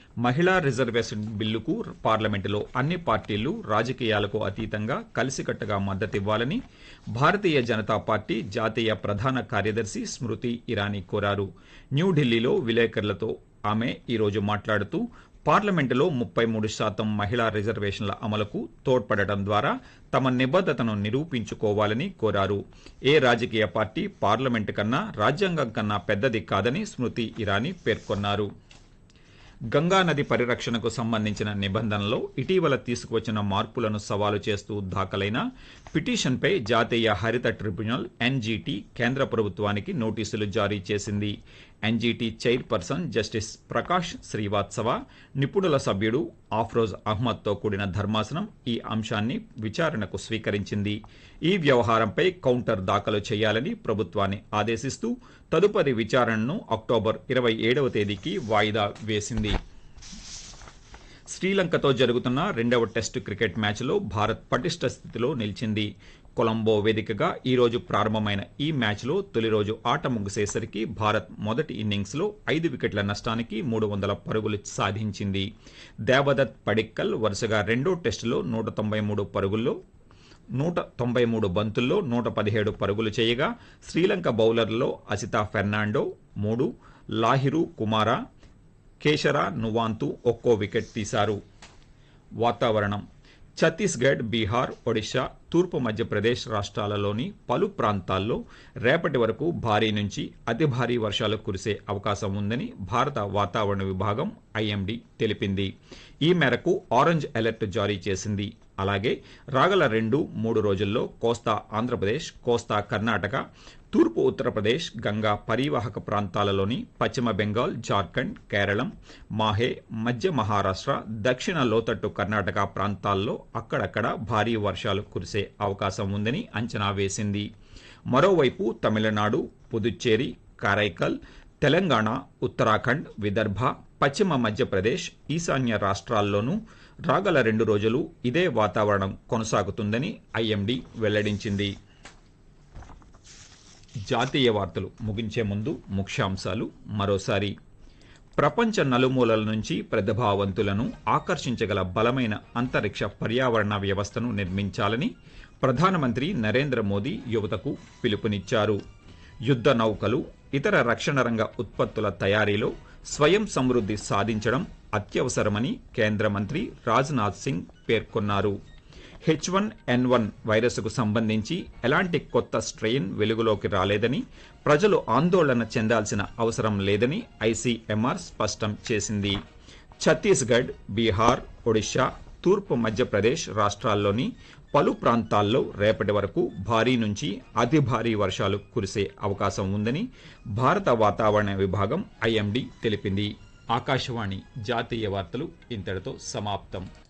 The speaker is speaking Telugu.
మహిళా రిజర్వేషన్ బిల్లుకు పార్లమెంటులో అన్ని పార్టీలు రాజకీయాలకు అతీతంగా కలిసికట్టుగా మద్దతివ్వాలని భారతీయ జనతా పార్టీ జాతీయ ప్రధాన కార్యదర్శి స్మృతి ఇరానీ కోరారు న్యూఢిల్లీలో విలేకరులతో ఆమె ఈరోజు మాట్లాడుతూ పార్లమెంటులో ముప్పై మూడు శాతం మహిళా రిజర్వేషన్ల అమలుకు తోడ్పడటం ద్వారా తమ నిబద్దతను నిరూపించుకోవాలని కోరారు ఏ రాజకీయ పార్టీ పార్లమెంటు కన్నా రాజ్యాంగం కన్నా పెద్దది కాదని స్మృతి ఇరానీ పేర్కొన్నారు గంగా నది పరిరక్షణకు సంబంధించిన నిబంధనలో ఇటీవల తీసుకువచ్చిన మార్పులను సవాలు చేస్తూ దాఖలైన పిటిషన్పై జాతీయ హరిత ట్రిబ్యునల్ ఎన్జీటీ కేంద్ర ప్రభుత్వానికి నోటీసులు జారీ చేసింది NGT chairperson justice Prakash Srivastava నిపుణుల సభ్యుడు ఆఫ్రోజ్ అహ్మద్తో కూడిన ధర్మాసనం ఈ అంశాన్ని విచారణకు స్వీకరించింది ఈ వ్యవహారంపై కౌంటర్ దాఖలు చేయాలని ప్రభుత్వాన్ని ఆదేశిస్తూ తదుపరి విచారణను అక్టోబర్ ఇరవై ఏడవ తేదీకి వాయిదా వేసింది శ్రీలంకతో జరుగుతున్న రెండవ టెస్టు క్రికెట్ మ్యాచ్లో భారత్ పటిష్ట స్థితిలో నిలిచింది కొలంబో వేదికగా ఈ రోజు ప్రారంభమైన ఈ మ్యాచ్లో తొలి రోజు ఆట ముగిసేసరికి భారత్ మొదటి ఇన్నింగ్స్లో ఐదు వికెట్ల నష్టానికి మూడు వందల పరుగులు సాధించింది దేవదత్ పడిక్కల్ వరుసగా రెండో టెస్టులో నూట తొంభై మూడు పరుగుల్లో నూట తొంభై మూడు బంతుల్లో నూట పదిహేడు పరుగులు చేయగా శ్రీలంక బౌలర్లలో అసితా ఫెర్నాండో మూడు లాహిరు కుమారా కేశరా నువాంతు ఒక్కో వికెట్ తీశారు వాతావరణం ఛత్తీస్గఢ్ బీహార్ ఒడిశా తూర్పు మధ్యప్రదేశ్ రాష్ట్రాలలోని పలు ప్రాంతాల్లో రేపటి వరకు భారీ నుంచి అతి భారీ వర్షాలు కురిసే అవకాశం ఉందని భారత వాతావరణ విభాగం ఐఎండీ తెలిపింది ఈ మేరకు ఆరెంజ్ అలర్ట్ జారీ చేసింది అలాగే రాగల రెండు మూడు రోజుల్లో కోస్తా ఆంధ్రప్రదేశ్ కోస్తా కర్ణాటక తూర్పు ఉత్తరప్రదేశ్ గంగా పరివాహక ప్రాంతాలలోని పశ్చిమ బెంగాల్ జార్ఖండ్ కేరళం మాహే మధ్య మహారాష్ట్ర దక్షిణ లోతట్టు కర్ణాటక ప్రాంతాల్లో అక్కడక్కడ భారీ వర్షాలు కురిసే అవకాశం ఉందని అంచనా వేసింది మరోవైపు తమిళనాడు పుదుచ్చేరి కారైకల్ తెలంగాణ ఉత్తరాఖండ్ విదర్భ పశ్చిమ మధ్యప్రదేశ్ ఈశాన్య రాష్ట్రాల్లోనూ రాగల రెండు రోజులు ఇదే వాతావరణం కొనసాగుతుందని ఐఎండీ వెల్లడించింది జాతీయ వార్తలు ముగించే ముందు ముఖ్యాంశాలు మరోసారి ప్రపంచ నలుమూలల నుంచి ప్రతిభావంతులను ఆకర్షించగల బలమైన అంతరిక్ష పర్యావరణ వ్యవస్థను నిర్మించాలని ప్రధానమంత్రి నరేంద్ర మోదీ యువతకు పిలుపునిచ్చారు యుద్ధ నౌకలు ఇతర రక్షణ రంగ ఉత్పత్తుల తయారీలో స్వయం సమృద్ధి సాధించడం అత్యవసరమని కేంద్ర మంత్రి రాజ్నాథ్ సింగ్ పేర్కొన్నారు హెచ్ వన్ ఎన్ వన్ వైరస్కు సంబంధించి ఎలాంటి కొత్త స్ట్రెయిన్ వెలుగులోకి రాలేదని ప్రజలు ఆందోళన చెందాల్సిన అవసరం లేదని ఐసీఎంఆర్ స్పష్టం చేసింది ఛత్తీస్గఢ్ బీహార్ ఒడిశా తూర్పు మధ్యప్రదేశ్ రాష్ట్రాల్లోని పలు ప్రాంతాల్లో రేపటి వరకు భారీ నుంచి అతి భారీ వర్షాలు కురిసే అవకాశం ఉందని భారత వాతావరణ విభాగం ఐఎండీ తెలిపింది ఆకాశవాణి జాతీయ వార్తలు ఇంతటితో సమాప్తం